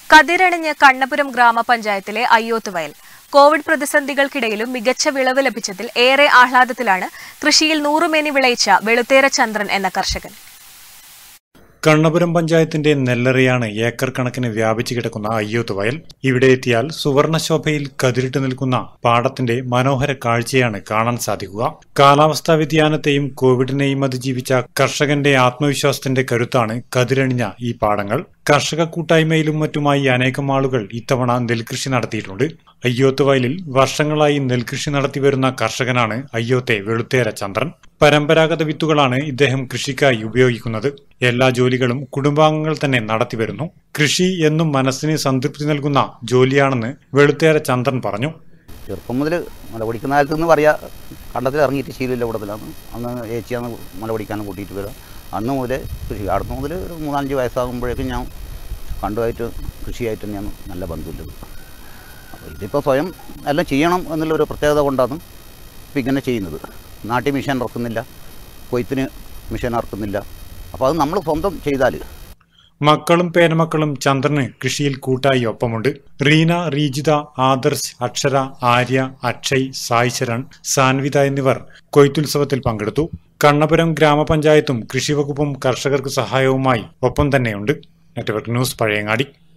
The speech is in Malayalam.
കതിരണിഞ്ഞ് കണ്ണപുരം ഗ്രാമപഞ്ചായത്തിലെ അയ്യോത്ത് വയൽ കോവിഡ് പ്രതിസന്ധികൾക്കിടയിലും മികച്ച വിളവ് ലഭിച്ചതിൽ ഏറെ ആഹ്ലാദത്തിലാണ് കൃഷിയിൽ നൂറുമേനി വിളയിച്ച വെളുത്തേര ചന്ദ്രൻ എന്ന കർഷകൻ കണ്ണപുരം പഞ്ചായത്തിന്റെ നെല്ലറയാണ് ഏക്കർ കണക്കിന് വ്യാപിച്ചു കിടക്കുന്ന അയ്യോത്ത് വയൽ ഇവിടെ എത്തിയാൽ സുവർണശോഭയിൽ കതിരിട്ട് നിൽക്കുന്ന പാടത്തിന്റെ മനോഹര കാഴ്ചയാണ് കാണാൻ സാധിക്കുക കാലാവസ്ഥാ വ്യതിയാനത്തെയും കോവിഡിനെയും അതിജീവിച്ച കർഷകന്റെ ആത്മവിശ്വാസത്തിന്റെ കരുത്താണ് കതിരണിഞ്ഞ ഈ പാടങ്ങൾ കർഷക കൂട്ടായ്മയിലും മറ്റുമായി അനേകം ആളുകൾ ഇത്തവണ നെൽകൃഷി നടത്തിയിട്ടുണ്ട് അയ്യോത്ത് വയലിൽ വർഷങ്ങളായി നെൽകൃഷി നടത്തിവരുന്ന കർഷകനാണ് അയ്യോത്തെ വെളുത്തേര ചന്ദ്രൻ പരമ്പരാഗത വിത്തുകളാണ് ഇദ്ദേഹം കൃഷിക്കായി ഉപയോഗിക്കുന്നത് എല്ലാ ജോലികളും കുടുംബാംഗങ്ങൾ തന്നെ നടത്തിവരുന്നു കൃഷി എന്നും മനസ്സിന് സംതൃപ്തി നൽകുന്ന ജോലിയാണെന്ന് വെളുത്തേര ചന്ദ്രൻ പറഞ്ഞു ചെറുപ്പം മുതൽ മല പൊടിക്കുന്ന കാലത്ത് നിന്ന് പറയാ കണ്ടത്തിൽ ഇറങ്ങിയിട്ട് ശീലമില്ല കൂടത്തിലാണ് അന്ന് ഏച്ചിയാന്ന് മല പൊടിക്കാനും കൂട്ടിയിട്ട് വരിക അന്ന് മുതൽ കൃഷി അവിടുന്ന് മുതൽ ഒരു മൂന്നാലഞ്ച് വയസ്സാകുമ്പോഴേക്കും ഞാൻ കണ്ടുമായിട്ട് കൃഷിയായിട്ട് തന്നെയാണ് നല്ല ബന്ധമില്ലത് അപ്പോൾ ഇതിപ്പോൾ സ്വയം എല്ലാം ചെയ്യണം എന്നുള്ളൊരു പ്രത്യേകത കൊണ്ടാണ് ഇപ്പം ഇങ്ങനെ ചെയ്യുന്നത് നാട്ടിൽ മിഷൻ ഇറക്കുന്നില്ല കൊയ്ത്തിന് മിഷൻ ഇറക്കുന്നില്ല അപ്പോൾ അത് നമ്മൾ സ്വന്തം ചെയ്താൽ മക്കളും പേരമക്കളും ചന്ദ്രന് കൃഷിയിൽ കൂട്ടായി ഒപ്പമുണ്ട് റീന റീജിത ആദർശ് അക്ഷര ആര്യ അക്ഷയ് സായ് ശരൺ സാൻവിത എന്നിവർ കൊയ്ത്തുത്സവത്തിൽ പങ്കെടുത്തു കണ്ണപുരം ഗ്രാമപഞ്ചായത്തും കൃഷിവകുപ്പും കർഷകർക്ക് സഹായവുമായി ഒപ്പം തന്നെയുണ്ട് നെറ്റ്വർക്ക് ന്യൂസ് പഴയങ്ങാടി